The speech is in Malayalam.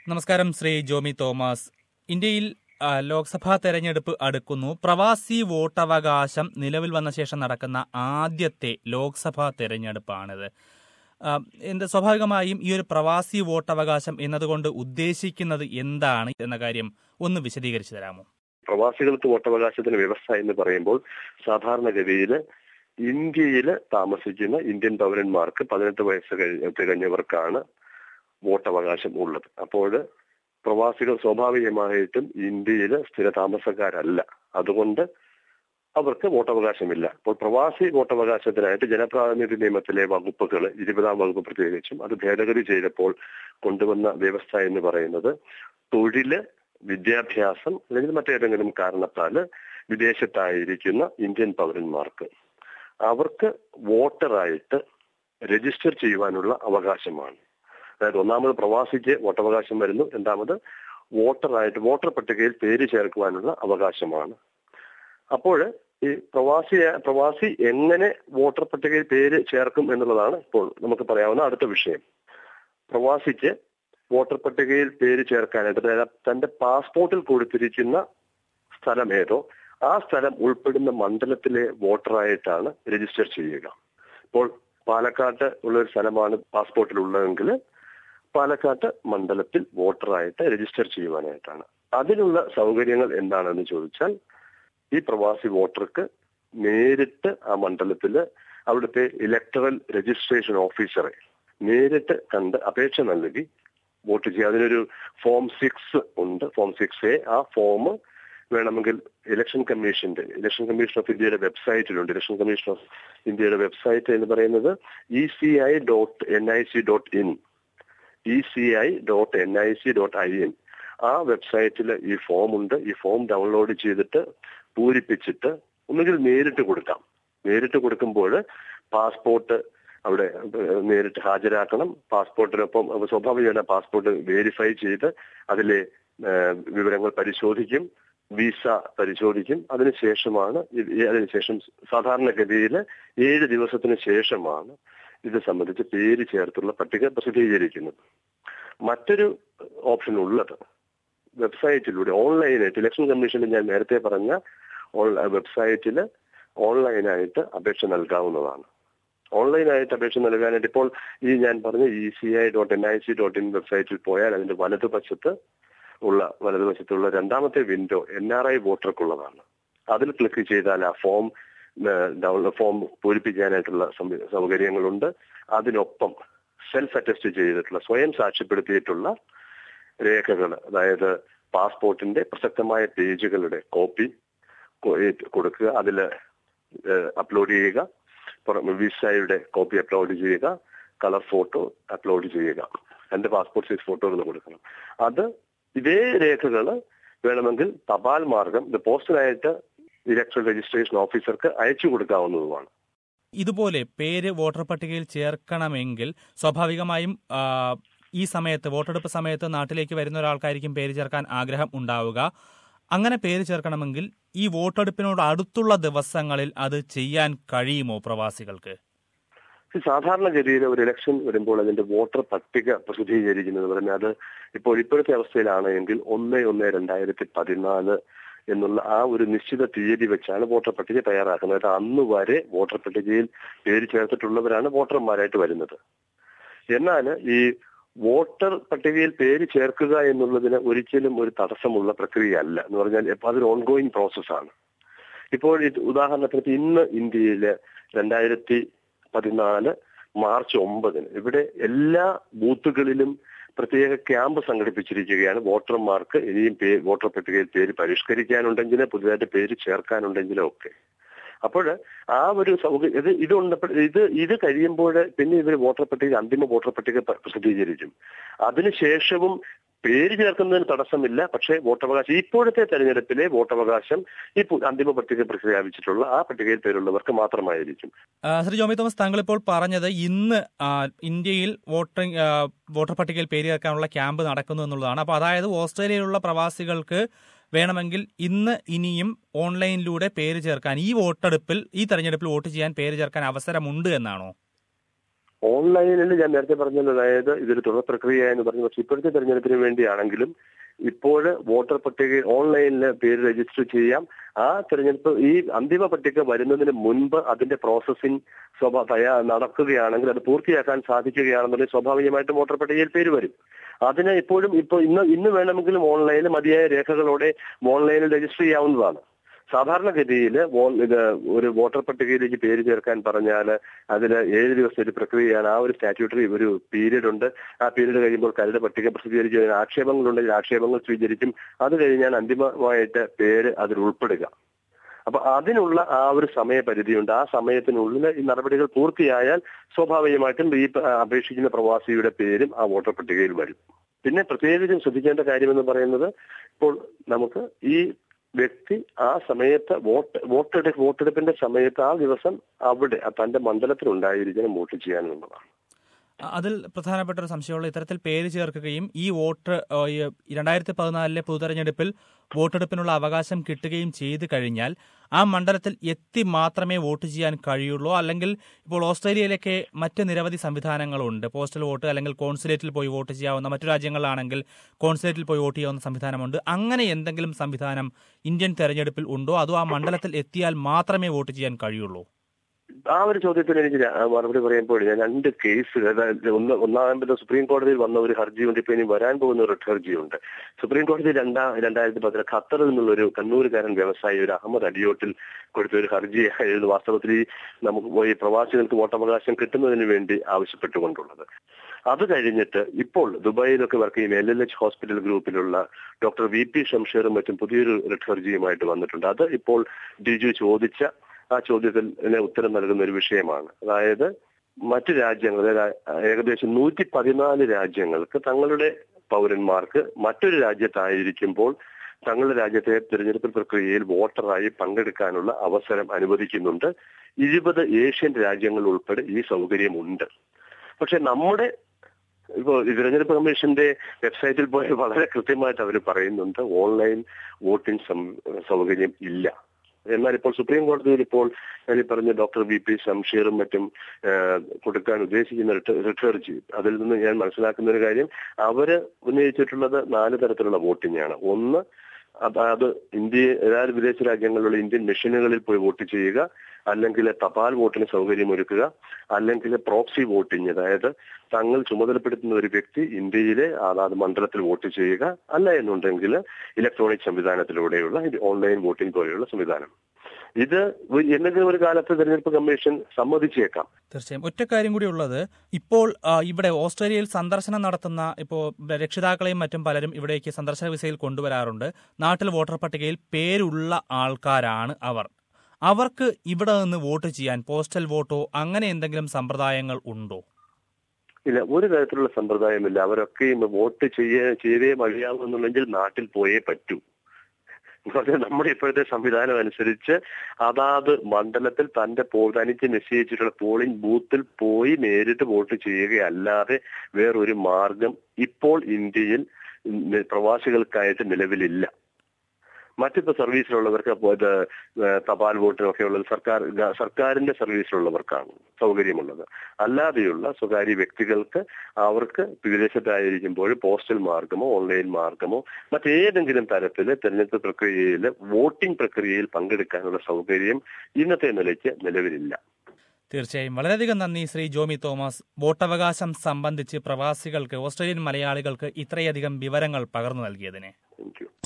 നമസ്കാരം ശ്രീ ജോമി തോമസ് ഇന്ത്യയിൽ ആ, ലോക്സഭാ തെരഞ്ഞെടുപ്പ് അടുക്കുന്നു പ്രവാസി വോട്ടവകാശം നിലവിൽ വന്ന ശേഷം നടക്കുന്ന ആദ്യത്തെ ലോക്സഭാ തെരഞ്ഞെടുപ്പാണിത് ആ, എന്ത് സ്വാഭാവികമായും ഈ ഒരു പ്രവാസി വോട്ടവകാശം എന്നതുകൊണ്ട് ഉദ്ദേശിക്കുന്നത് എന്താണ് എന്ന കാര്യം ഒന്ന് വിശദീകരിച്ചു തരാമോ പ്രവാസികൾക്ക് വോട്ടവകാശത്തിന് വ്യവസ്ഥ എന്ന് പറയുമ്പോൾ സാധാരണഗതിയിൽ ഇന്ത്യയിൽ താമസിക്കുന്ന ഇന്ത്യൻ പൗരന്മാർക്ക് പതിനെട്ട് വയസ്സ് കഴി- തികഞ്ഞവർക്കാണ് വോട്ടവകാശം ഉള്ളത് അപ്പോൾ പ്രവാസികൾ സ്വാഭാവികമായിട്ടും ഇന്ത്യയിൽ സ്ഥിരതാമസക്കാരല്ല അതുകൊണ്ട് അവർക്ക് വോട്ടവകാശമില്ല അപ്പോൾ പ്രവാസി വോട്ടവകാശത്തിനായിട്ട് ജനപ്രാതിനിധ്യ നിയമത്തിലെ വകുപ്പുകൾ ഇരുപതാം വകുപ്പ് പ്രത്യേകിച്ചും അത് ഭേദഗതി ചെയ്തപ്പോൾ കൊണ്ടുവന്ന വ്യവസ്ഥ എന്ന് പറയുന്നത് തൊഴില് വിദ്യാഭ്യാസം അല്ലെങ്കിൽ മറ്റേതെങ്കിലും കാരണത്താൽ വിദേശത്തായിരിക്കുന്ന ഇന്ത്യൻ പൗരന്മാർക്ക് അവർക്ക് വോട്ടറായിട്ട് രജിസ്റ്റർ ചെയ്യുവാനുള്ള അവകാശമാണ് അതായത് ഒന്നാമത് പ്രവാസിക്ക് വോട്ടവകാശം വരുന്നു രണ്ടാമത് വോട്ടറായിട്ട് വോട്ടർ പട്ടികയിൽ പേര് ചേർക്കുവാനുള്ള അവകാശമാണ് അപ്പോൾ ഈ പ്രവാസി പ്രവാസി എങ്ങനെ വോട്ടർ പട്ടികയിൽ പേര് ചേർക്കും എന്നുള്ളതാണ് ഇപ്പോൾ നമുക്ക് പറയാവുന്ന അടുത്ത വിഷയം പ്രവാസിക്ക് വോട്ടർ പട്ടികയിൽ പേര് ചേർക്കാനായിട്ട് അതായത് തന്റെ പാസ്പോർട്ടിൽ കൊടുത്തിരിക്കുന്ന സ്ഥലം ഏതോ ആ സ്ഥലം ഉൾപ്പെടുന്ന മണ്ഡലത്തിലെ വോട്ടറായിട്ടാണ് രജിസ്റ്റർ ചെയ്യുക ഇപ്പോൾ പാലക്കാട്ട് ഉള്ള ഒരു സ്ഥലമാണ് പാസ്പോർട്ടിൽ ഉള്ളതെങ്കിൽ പാലക്കാട്ട് മണ്ഡലത്തിൽ വോട്ടറായിട്ട് രജിസ്റ്റർ ചെയ്യുവാനായിട്ടാണ് അതിനുള്ള സൗകര്യങ്ങൾ എന്താണെന്ന് ചോദിച്ചാൽ ഈ പ്രവാസി വോട്ടർക്ക് നേരിട്ട് ആ മണ്ഡലത്തില് അവിടുത്തെ ഇലക്ടറൽ രജിസ്ട്രേഷൻ ഓഫീസറെ നേരിട്ട് കണ്ട് അപേക്ഷ നൽകി വോട്ട് ചെയ്യുക അതിനൊരു ഫോം സിക്സ് ഉണ്ട് ഫോം സിക്സ് എ ആ ഫോം വേണമെങ്കിൽ ഇലക്ഷൻ കമ്മീഷന്റെ ഇലക്ഷൻ കമ്മീഷൻ ഓഫ് ഇന്ത്യയുടെ വെബ്സൈറ്റിലുണ്ട് ഇലക്ഷൻ കമ്മീഷൻ ഓഫ് ഇന്ത്യയുടെ വെബ്സൈറ്റ് എന്ന് പറയുന്നത് E C I dot N I C dot in E C I dot N I C dot I N ആ വെബ്സൈറ്റിൽ ഈ ഫോം ഉണ്ട് ഈ ഫോം ഡൗൺലോഡ് ചെയ്തിട്ട് പൂരിപ്പിച്ചിട്ട് ഒന്നുകിൽ നേരിട്ട് കൊടുക്കാം നേരിട്ട് കൊടുക്കുമ്പോൾ പാസ്പോർട്ട് അവിടെ ഏഹ്, നേരിട്ട് ഹാജരാക്കണം പാസ്പോർട്ടിനൊപ്പം അപ്പൊ സ്വാഭാവികമാണ് പാസ്പോർട്ട് വെരിഫൈ ചെയ്ത് അതിലെ ഏഹ്, വിവരങ്ങൾ പരിശോധിക്കും വിസ പരിശോധിക്കും അതിനുശേഷമാണ് ഇത് ഈ- അതിനുശേഷം സാധാരണഗതിയിൽ ഏഴ് ദിവസത്തിന് ശേഷമാണ് ഇത് സംബന്ധിച്ച് പേര് ചേർത്തുള്ള പട്ടിക പ്രസിദ്ധീകരിക്കുന്നത് മറ്റൊരു ഓപ്ഷൻ ഉള്ളത് വെബ്സൈറ്റിലൂടെ ഓൺലൈനായിട്ട് ഇലക്ഷൻ കമ്മീഷനിൽ ഞാൻ നേരത്തെ പറഞ്ഞ വെബ്സൈറ്റിൽ ഓൺലൈനായിട്ട് അപേക്ഷ നൽകാവുന്നതാണ് ഓൺലൈനായിട്ട് അപേക്ഷ നൽകാനായിട്ട് ഇപ്പോൾ ഈ ഞാൻ പറഞ്ഞ E C I dot N I C dot in വെബ്സൈറ്റിൽ പോയാൽ അതിന്റെ വലതുവശത്ത് ഉള്ള വലതുവശത്തുള്ള രണ്ടാമത്തെ വിൻഡോ എൻ ആർ ഐ വോട്ടർക്കുള്ളതാണ് അതിൽ ക്ലിക്ക് ചെയ്താൽ ആ ഫോം ഡൗൺലോഡ് ഫോം പൂരിപ്പിക്കാനായിട്ടുള്ള സംവി- സൗകര്യങ്ങളുണ്ട് അതിനൊപ്പം സെൽഫ് അറ്റസ്റ്റ് ചെയ്തിട്ടുള്ള സ്വയം സാക്ഷ്യപ്പെടുത്തിയിട്ടുള്ള രേഖകൾ അതായത് പാസ്പോർട്ടിന്റെ പ്രസക്തമായ പേജുകളുടെ കോപ്പി കൊടുക്കുക അതിൽ അപ്ലോഡ് ചെയ്യുക പുറമെ വിസയുടെ കോപ്പി അപ്ലോഡ് ചെയ്യുക കളർ ഫോട്ടോ അപ്ലോഡ് ചെയ്യുക എന്റെ പാസ്പോർട്ട് സൈസ് ഫോട്ടോകൾ കൊടുക്കണം അത് ഇതേ രേഖകൾ വേണമെങ്കിൽ തപാൽ മാർഗം ഇത് പോസ്റ്റലായിട്ട് ഇലക്ട്രൽ രജിസ്ട്രേഷൻ ഓഫീസർക്ക് അയച്ചു കൊടുക്കാവുന്നതുമാണ് ഇതുപോലെ പേര് വോട്ടർ പട്ടികയിൽ ചേർക്കണമെങ്കിൽ സ്വാഭാവികമായും ആ, ഈ സമയത്ത് വോട്ടെടുപ്പ് സമയത്ത് നാട്ടിലേക്ക് വരുന്ന ഒരാൾക്കായിരിക്കും പേര് ചേർക്കാൻ ആഗ്രഹം ഉണ്ടാവുക അങ്ങനെ പേര് ചേർക്കണമെങ്കിൽ ഈ വോട്ടെടുപ്പിനോട് അടുത്തുള്ള ദിവസങ്ങളിൽ അത് ചെയ്യാൻ കഴിയുമോ പ്രവാസികൾക്ക് ഈ സാധാരണഗതിയിൽ ഒരു ഇലക്ഷൻ വരുമ്പോൾ അതിന്റെ വോട്ടർ പട്ടിക പ്രസിദ്ധീകരിക്കുന്നത് പറഞ്ഞാൽ അത് ഇപ്പോൾ ഇപ്പോഴത്തെ അവസ്ഥയിലാണ് എങ്കിൽ ഒന്ന് ഒന്ന് രണ്ടായിരത്തി പതിനാല് എന്നുള്ള ആ ഒരു നിശ്ചിത തീയതി വെച്ചാണ് വോട്ടർ പട്ടിക തയ്യാറാക്കുന്നത് അതായത് അന്ന് വരെ വോട്ടർ പട്ടികയിൽ പേര് ചേർത്തിട്ടുള്ളവരാണ് വോട്ടർമാരായിട്ട് വരുന്നത് എന്നാൽ ഈ വോട്ടർ പട്ടികയിൽ പേര് ചേർക്കുക എന്നുള്ളതിന് ഒരിക്കലും ഒരു തടസ്സമുള്ള പ്രക്രിയയല്ല എന്ന് പറഞ്ഞാൽ ഇപ്പൊ അതൊരു ഓൺഗോയിങ് പ്രോസസ്സാണ് ഇപ്പോൾ ഇത് ഉദാഹരണത്തിന് ഇന്ന് ഇന്ത്യയില് രണ്ടായിരത്തി പതിനാല് മാർച്ച് ഒമ്പതിന് ഇവിടെ എല്ലാ ബൂത്തുകളിലും പ്രത്യേക ക്യാമ്പ് സംഘടിപ്പിച്ചിരിക്കുകയാണ് വോട്ടർമാർക്ക് ഇനിയും പേ വോട്ടർ പട്ടികയിൽ പേര് പരിഷ്കരിക്കാനുണ്ടെങ്കിൽ പുതുതായിട്ട് പേര് ചേർക്കാനുണ്ടെങ്കിലും ഒക്കെ അപ്പോൾ ആ ഒരു സൗകര്യം ഇത് ഇതുണ്ടപ്പോൾ ഇത് ഇത് കഴിയുമ്പോൾ പിന്നെ ഇവർ വോട്ടർ പട്ടിക അന്തിമ വോട്ടർ പട്ടിക പ- പ്രസിദ്ധീകരിക്കും അതിനുശേഷവും പേര് ചേർക്കുന്നതിന് തടസ്സമില്ല പക്ഷേ വോട്ടവകാശം ഇപ്പോഴത്തെ തെരഞ്ഞെടുപ്പിലെ വോട്ടവകാശം ഈ പു- അന്തിമ പട്ടിക പ്രഖ്യാപിച്ചിട്ടുള്ള ആ പട്ടികയിൽ പേരുള്ളവർക്ക് മാത്രമായിരിക്കും ആ, ശ്രീ ജോമി തോമസ് താങ്കൾ ഇപ്പോൾ പറഞ്ഞത് ഇന്ന് ആ, ഇന്ത്യയിൽ വോട്ടിംഗ് ആ, വോട്ടർ പട്ടികയിൽ പേര് ചേർക്കാനുള്ള ക്യാമ്പ് നടക്കുന്നു എന്നുള്ളതാണ് അപ്പോൾ അതായത് ഓസ്ട്രേലിയയിലുള്ള പ്രവാസികൾക്ക് വേണമെങ്കിൽ ഇന്ന് ഇനിയും ഓൺലൈനിലൂടെ പേര് ചേർക്കാൻ ഈ വോട്ടെടുപ്പിൽ ഈ തെരഞ്ഞെടുപ്പിൽ വോട്ട് ചെയ്യാൻ പേര് ചേർക്കാൻ അവസരമുണ്ട് എന്നാണോ ഓൺലൈനിൽ ഞാൻ നേരത്തെ പറഞ്ഞത് അതായത് ഇതൊരു തുടർ പ്രക്രിയ എന്ന് പറഞ്ഞു പക്ഷെ ഇപ്പോഴത്തെ തെരഞ്ഞെടുപ്പിന് വേണ്ടിയാണെങ്കിലും ഇപ്പോൾ വോട്ടർ പട്ടിക ഓൺലൈനിൽ പേര് രജിസ്റ്റർ ചെയ്യാം ആ തെരഞ്ഞെടുപ്പ് ഈ അന്തിമ പട്ടിക വരുന്നതിന് മുൻപ് അതിന്റെ പ്രോസസ്സിംഗ് സ്വഭാ തയ്യാ നടക്കുകയാണെങ്കിൽ അത് പൂർത്തിയാക്കാൻ സാധിക്കുകയാണെന്നുണ്ടെങ്കിൽ സ്വാഭാവികമായിട്ടും വോട്ടർ പട്ടികയിൽ പേര് വരും അതിന് ഇപ്പോഴും ഇപ്പോൾ ഇന്ന് ഇന്ന് വേണമെങ്കിലും ഓൺലൈനിൽ മതിയായ രേഖകളോടെ ഓൺലൈനിൽ രജിസ്റ്റർ ചെയ്യാവുന്നതാണ് സാധാരണഗതിയിൽ ഇത് ഒരു വോട്ടർ പട്ടികയിലേക്ക് പേര് ചേർക്കാൻ പറഞ്ഞാൽ അതിൽ ഏഴ് ദിവസത്തെ ഒരു പ്രക്രിയയാണ് ആ ഒരു സ്റ്റാറ്റ്യൂട്ടറി ഒരു പീരീഡ് ഉണ്ട് ആ പീരീഡ് കഴിയുമ്പോൾ കരട് പട്ടിക പ്രസിദ്ധീകരിച്ച് ആക്ഷേപങ്ങളുണ്ടെങ്കിൽ ആക്ഷേപങ്ങൾ സ്വീകരിക്കും അത് കഴിഞ്ഞാൽ അന്തിമമായിട്ട് പേര് അതിൽ ഉൾപ്പെടുക അപ്പൊ അതിനുള്ള ആ ഒരു സമയപരിധിയുണ്ട് ആ സമയത്തിനുള്ളിൽ ഈ നടപടികൾ പൂർത്തിയായാൽ സ്വാഭാവികമായിട്ടും ഈ അപേക്ഷിക്കുന്ന പ്രവാസിയുടെ പേരും ആ വോട്ടർ പട്ടികയിൽ വരും പിന്നെ പ്രത്യേകിച്ചും ശ്രദ്ധിക്കേണ്ട കാര്യമെന്ന് പറയുന്നത് ഇപ്പോൾ നമുക്ക് ഈ വ്യക്തി ആ സമയത്ത് വോട്ട് വോട്ടെടു വോട്ടെടുപ്പിന്റെ സമയത്ത് ആ ദിവസം അവിടെ തന്റെ മണ്ഡലത്തിൽ ഉണ്ടായിരിക്കണം വോട്ട് ചെയ്യാനുള്ളതാണ് അതിൽ പ്രധാനപ്പെട്ട ഒരു സംശയമുള്ള ഇത്തരത്തിൽ പേര് ചേർക്കുകയും ഈ വോട്ട് രണ്ടായിരത്തി പതിനാലിലെ പൊതുതെരഞ്ഞെടുപ്പിൽ വോട്ടെടുപ്പിനുള്ള അവകാശം കിട്ടുകയും ചെയ്തു കഴിഞ്ഞാൽ ആ മണ്ഡലത്തിൽ എത്തി മാത്രമേ വോട്ട് ചെയ്യാൻ കഴിയുള്ളൂ അല്ലെങ്കിൽ ഇപ്പോൾ ഓസ്ട്രേലിയയിലൊക്കെ മറ്റ് നിരവധി സംവിധാനങ്ങളുണ്ട് പോസ്റ്റൽ വോട്ട് അല്ലെങ്കിൽ കോൺസുലേറ്റിൽ പോയി വോട്ട് ചെയ്യാവുന്ന മറ്റു രാജ്യങ്ങളിലാണെങ്കിൽ കോൺസുലേറ്റിൽ പോയി വോട്ട് ചെയ്യാവുന്ന സംവിധാനമുണ്ട് അങ്ങനെ എന്തെങ്കിലും സംവിധാനം ഇന്ത്യൻ തെരഞ്ഞെടുപ്പിൽ ഉണ്ടോ അതോ ആ മണ്ഡലത്തിൽ എത്തിയാൽ മാത്രമേ വോട്ട് ചെയ്യാൻ കഴിയുള്ളൂ ആ ഒരു ചോദ്യത്തിന് എനിക്ക് മറുപടി പറയുമ്പോൾ ഞാൻ രണ്ട് കേസ് അതായത് ഒന്ന് ഒന്നാമത് സുപ്രീം കോടതിയിൽ വന്ന ഒരു ഹർജിയുണ്ട് ഇപ്പൊ ഇനി വരാൻ പോകുന്ന ഒരു ഹർജിയുണ്ട് സുപ്രീം കോടതി രണ്ടാം രണ്ടായിരത്തി പതിന് ഖത്തറിൽ നിന്നുള്ള ഒരു കണ്ണൂരുകാരൻ വ്യവസായി ഒരു അഹമ്മദ് അടിയോട്ടിൽ കൊടുത്ത ഒരു ഹർജിയായിരുന്നു വാസ്തവത്തിൽ ഈ നമുക്ക് ഈ പ്രവാസികൾക്ക് വോട്ടവകാശം കിട്ടുന്നതിന് വേണ്ടി ആവശ്യപ്പെട്ടുകൊണ്ടുള്ളത് അത് കഴിഞ്ഞിട്ട് ഇപ്പോൾ ദുബായിലൊക്കെ വർക്ക് ചെയ്യുന്ന എൽ എൽ എച്ച് ഹോസ്പിറ്റൽ ഗ്രൂപ്പിലുള്ള ഡോക്ടർ വി പി ഷംഷീറും മറ്റും പുതിയൊരു ഹർജിയുമായിട്ട് വന്നിട്ടുണ്ട് അത് ഇപ്പോൾ ഡിജു ചോദിച്ച ആ ചോദ്യത്തിന് ഉത്തരം നൽകുന്ന ഒരു വിഷയമാണ് അതായത് മറ്റു രാജ്യങ്ങൾ ഏകദേശം നൂറ്റി പതിനാല് രാജ്യങ്ങൾക്ക് തങ്ങളുടെ പൗരന്മാർക്ക് മറ്റൊരു രാജ്യത്തായിരിക്കുമ്പോൾ തങ്ങളുടെ രാജ്യത്തെ തിരഞ്ഞെടുപ്പ് പ്രക്രിയയിൽ വോട്ടറായി പങ്കെടുക്കാനുള്ള അവസരം അനുവദിക്കുന്നുണ്ട് ഇരുപത് ഏഷ്യൻ രാജ്യങ്ങൾ ഉൾപ്പെടെ ഈ സൗകര്യമുണ്ട് പക്ഷെ നമ്മുടെ ഇപ്പോൾ തിരഞ്ഞെടുപ്പ് കമ്മീഷന്റെ വെബ്സൈറ്റിൽ പോയി വളരെ കൃത്യമായിട്ട് അവർ പറയുന്നുണ്ട് ഓൺലൈൻ വോട്ടിംഗ് സൗകര്യം ഇല്ല എന്നാൽ ഇപ്പോൾ സുപ്രീം കോടതിയിൽ ഇപ്പോൾ ഞാൻ പറഞ്ഞ ഡോക്ടർ വി പി ശംഷീറും മറ്റും കൊടുക്കാൻ ഉദ്ദേശിക്കുന്ന റിട്ട് ഹർജി അതിൽ നിന്ന് ഞാൻ മനസ്സിലാക്കുന്ന ഒരു കാര്യം അവര് ഉന്നയിച്ചിട്ടുള്ളത് നാല് തരത്തിലുള്ള വോട്ടിംഗ് ആണ് ഒന്ന് അത് ഇന്ത്യ ഏതായാലും വിദേശ രാജ്യങ്ങളിലുള്ള ഇന്ത്യൻ മെഷീനുകളിൽ പോയി വോട്ട് ചെയ്യുക അല്ലെങ്കിൽ തപാൽ വോട്ടിന് സൗകര്യമൊരുക്കുക അല്ലെങ്കിൽ പ്രോക്സി വോട്ടിംഗ് അതായത് തങ്ങൾ ചുമതലപ്പെടുത്തുന്ന ഒരു വ്യക്തി ഇന്ത്യയിലെ അതാത് മണ്ഡലത്തിൽ വോട്ട് ചെയ്യുക അല്ല എന്നുണ്ടെങ്കിൽ ഇലക്ട്രോണിക് സംവിധാനത്തിലൂടെയുള്ള ഓൺലൈൻ വോട്ടിംഗ് പോലെയുള്ള സംവിധാനം ഇത് എന്തെങ്കിലും ഒരു കാലത്ത് തെരഞ്ഞെടുപ്പ് കമ്മീഷൻ സമ്മതിച്ചേക്കാം തീർച്ചയായും ഒറ്റ കാര്യം കൂടി ഉള്ളത് ഇപ്പോൾ ഇവിടെ ഓസ്ട്രേലിയയിൽ സന്ദർശനം നടത്തുന്ന ഇപ്പോൾ രക്ഷിതാക്കളെയും മറ്റും പലരും ഇവിടേക്ക് സന്ദർശന വിസയിൽ കൊണ്ടുവരാറുണ്ട് നാട്ടിൽ വോട്ടർ പട്ടികയിൽ പേരുള്ള ആൾക്കാരാണ് അവർ അവർക്ക് ഇവിടെ നിന്ന് വോട്ട് ചെയ്യാൻ പോസ്റ്റൽ വോട്ടോ അങ്ങനെ എന്തെങ്കിലും സമ്പ്രദായങ്ങൾ ഉണ്ടോ ഇല്ല ഒരു തരത്തിലുള്ള സമ്പ്രദായമില്ല അവരൊക്കെയും വോട്ട് ചെയ്യേ ചെയ്തേ മതിയാവുന്നുണ്ടെങ്കിൽ നാട്ടിൽ പോയേ പറ്റൂ നമ്മുടെ ഇപ്പോഴത്തെ സംവിധാനം അനുസരിച്ച് അതാത് മണ്ഡലത്തിൽ തന്റെ തനിക്ക് നിശ്ചയിച്ചിട്ടുള്ള പോളിംഗ് ബൂത്തിൽ പോയി നേരിട്ട് വോട്ട് ചെയ്യുകയല്ലാതെ വേറൊരു മാർഗം ഇപ്പോൾ ഇന്ത്യയിൽ പ്രവാസികൾക്കായിട്ട് നിലവിലില്ല മറ്റിപ്പോ സർവീസിലുള്ളവർക്ക് ഇത് തപാൽ വോട്ടിനൊക്കെ ഉള്ളത് സർക്കാർ സർക്കാരിന്റെ സർവീസിലുള്ളവർക്കാണ് സൗകര്യമുള്ളത് അല്ലാതെയുള്ള സ്വകാര്യ വ്യക്തികൾക്ക് അവർക്ക് വിദേശത്തായിരിക്കുമ്പോൾ പോസ്റ്റൽ മാർഗമോ ഓൺലൈൻ മാർഗമോ മറ്റേതെങ്കിലും തരത്തിൽ തെരഞ്ഞെടുപ്പ് പ്രക്രിയയിൽ വോട്ടിംഗ് പ്രക്രിയയിൽ പങ്കെടുക്കാനുള്ള സൗകര്യം ഇന്നത്തെ നിലയ്ക്ക് നിലവിലില്ല തീർച്ചയായും വളരെയധികം നന്ദി ശ്രീ ജോമി തോമസ് വോട്ടവകാശം സംബന്ധിച്ച് പ്രവാസികൾക്ക് ഓസ്ട്രേലിയൻ മലയാളികൾക്ക് ഇത്രയധികം വിവരങ്ങൾ പകർന്നു നൽകിയതിന് താങ്ക് യു